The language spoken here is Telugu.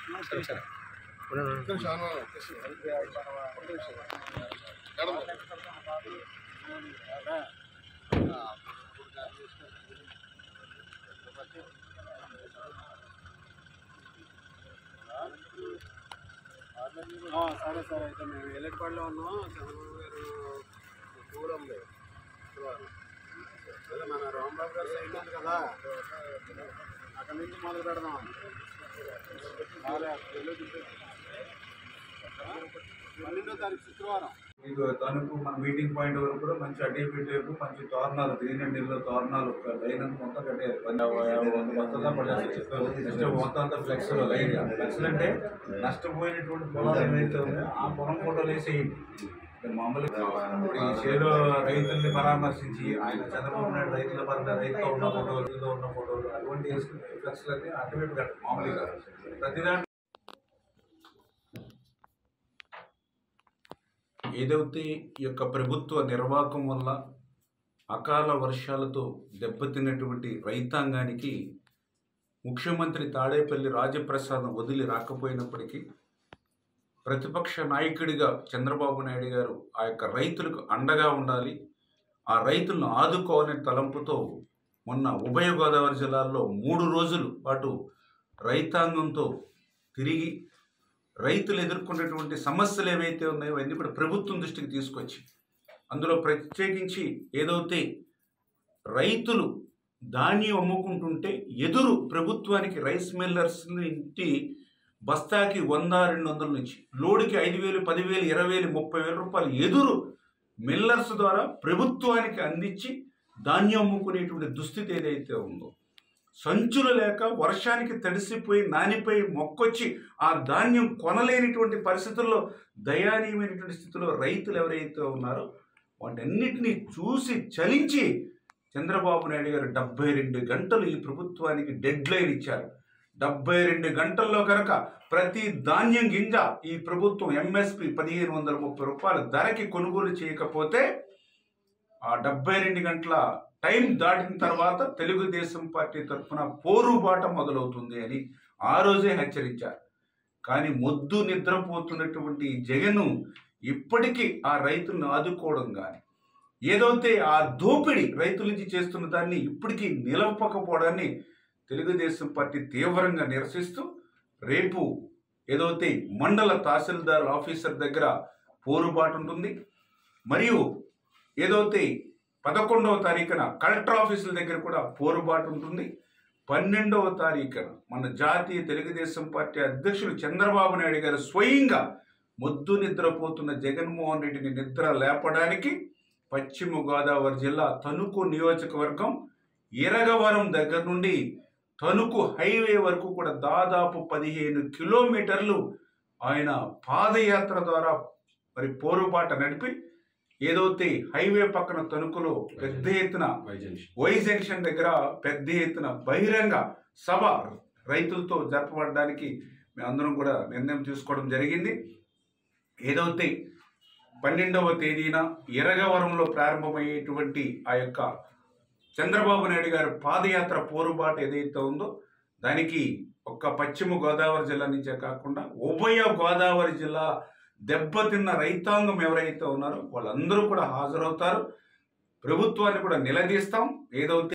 ఆ, సరే సరే అయితే మేము ఎల్లటిపాడులో ఉన్నాం చంద్రబాబు గారు టూర్ ఉంది శుక్రవారం. అదే మన రాంబాబు గారు సైడ్ ఉంది కదా అక్కడి నుంచి మొదలు పెడదాం అదే, ఎల్లుండి. పన్నెండో తారీఖు శుక్రవారం మీకు తణుకు మన మీటింగ్ పాయింట్ వరకు కూడా మంచి అడ్డీ పెట్టేపు మంచి తోరణాలు గ్రీన్ అండ్ ఇల్లు తోరణాలు ఒక లైన్ అంతా మొత్తం కట్టారు పది యాభై వంద మొత్తంగా పడేసి నెక్స్ట్ మొత్తం అంతా ఫ్లెక్స్ లైన్ ఫ్లెక్స్ అంటే నష్టపోయినటువంటి పొలాలు ఏవైతే ఉన్నాయో ఆ పొలం ఫోటోలు వేసేయండి ఇక్కడ మామూలుగా ఇప్పుడు ఈ చేలో రైతుల్ని పరామర్శించి ఆయన చంద్రబాబు నాయుడు రైతుల పరంగా రైతులో ఉన్న ఫోటోలు రైతులో ఉన్న ఫోటోలు అటువంటి వేసుకునే ఫ్లెక్స్లన్నీ అటువైపు కట్టాలి మామూలుగా ప్రతిదాని ఏదైతే ఈ యొక్క ప్రభుత్వ నిర్వాహకం వల్ల అకాల వర్షాలతో దెబ్బతిన్నటువంటి రైతాంగానికి ముఖ్యమంత్రి తాడేపల్లి రాజప్రసాదం వదిలి రాకపోయినప్పటికీ ప్రతిపక్ష నాయకుడిగా చంద్రబాబు నాయుడు గారు ఆ యొక్క రైతులకు అండగా ఉండాలి ఆ రైతులను ఆదుకోవాలనే తలంపుతో మొన్న ఉభయ గోదావరి జిల్లాల్లో మూడు రోజుల పాటు రైతాంగంతో తిరిగి రైతులు ఎదుర్కొన్నటువంటి సమస్యలు ఏవైతే ఉన్నాయో అవన్నీ కూడా ప్రభుత్వం దృష్టికి తీసుకొచ్చి అందులో ప్రత్యేకించి ఏదైతే రైతులు ధాన్యం అమ్ముకుంటుంటే ఎదురు ప్రభుత్వానికి రైస్ మిల్లర్స్ ఇంటి బస్తాకి వంద రెండు వందల నుంచి లోడుకి ఐదు వేలు పదివేలు ఇరవై వేలు ముప్పై వేల రూపాయలు ఎదురు మిల్లర్స్ ద్వారా ప్రభుత్వానికి అందించి ధాన్యం అమ్ముకునేటువంటి దుస్థితి ఏదైతే ఉందో సంచులు లేక వర్షానికి తడిసిపోయి నానిపోయి మొక్కొచ్చి ఆ ధాన్యం కొనలేనిటువంటి పరిస్థితుల్లో దయానీయమైనటువంటి స్థితిలో రైతులు ఎవరైతే ఉన్నారో వాటన్నిటినీ చూసి చలించి చంద్రబాబు నాయుడు గారు డెబ్బై రెండు గంటలు ఈ ప్రభుత్వానికి డెడ్ లైన్ ఇచ్చారు డెబ్బై రెండు గంటల్లో కనుక ప్రతి ధాన్యం గింజ ఈ ప్రభుత్వం ఎంఎస్పి పదిహేను వందల ముప్పై రూపాయల ధరకి కొనుగోలు చేయకపోతే ఆ డెబ్బై రెండు గంటల టైం దాటిన తర్వాత తెలుగుదేశం పార్టీ తరఫున పోరుబాట మొదలవుతుంది అని ఆ రోజే హెచ్చరించారు కానీ మొద్దు నిద్రపోతున్నటువంటి ఈ జగను ఇప్పటికీ ఆ రైతులను ఆదుకోవడం కానీ ఏదైతే ఆ దోపిడీ రైతుల నుంచి చేస్తున్న దాన్ని ఇప్పటికీ నిలవకపోవడాన్ని తెలుగుదేశం పార్టీ తీవ్రంగా నిరసిస్తూ రేపు ఏదైతే మండల తహసీల్దార్ ఆఫీసర్ దగ్గర పోరుబాటు ఉంటుంది మరియు ఏదైతే పదకొండవ తారీఖున కలెక్టర్ ఆఫీసుల దగ్గర కూడా పోరుబాటు ఉంటుంది పన్నెండవ తారీఖున మన జాతీయ తెలుగుదేశం పార్టీ అధ్యక్షులు చంద్రబాబు నాయుడు గారు స్వయంగా మొద్దు నిద్రపోతున్న జగన్మోహన్ రెడ్డిని నిద్ర లేపడానికి పశ్చిమ గోదావరి జిల్లా తణుకు నియోజకవర్గం ఇరగవరం దగ్గర నుండి తణుకు హైవే వరకు కూడా దాదాపు పదిహేను కిలోమీటర్లు ఆయన పాదయాత్ర ద్వారా మరి పోరుబాట నడిపి ఏదైతే హైవే పక్కన తణుకులో పెద్ద ఎత్తున వై జంక్షన్ దగ్గర పెద్ద ఎత్తున బహిరంగ సభ రైతులతో జరపబడడానికి మేమందరం కూడా నిర్ణయం తీసుకోవడం జరిగింది ఏదైతే పన్నెండవ తేదీన ఎరగవరంలో ప్రారంభమయ్యేటువంటి ఆ యొక్క చంద్రబాబు నాయుడు గారి పాదయాత్ర పోరుబాటు ఏదైతే ఉందో దానికి ఒక్క పశ్చిమ గోదావరి జిల్లా నుంచే కాకుండా ఉభయ గోదావరి జిల్లా దెబ్బతిన్న రైతాంగం ఎవరైతే ఉన్నారో వాళ్ళందరూ కూడా హాజరవుతారు ప్రభుత్వాన్ని కూడా నిలదీస్తాం ఏదైతే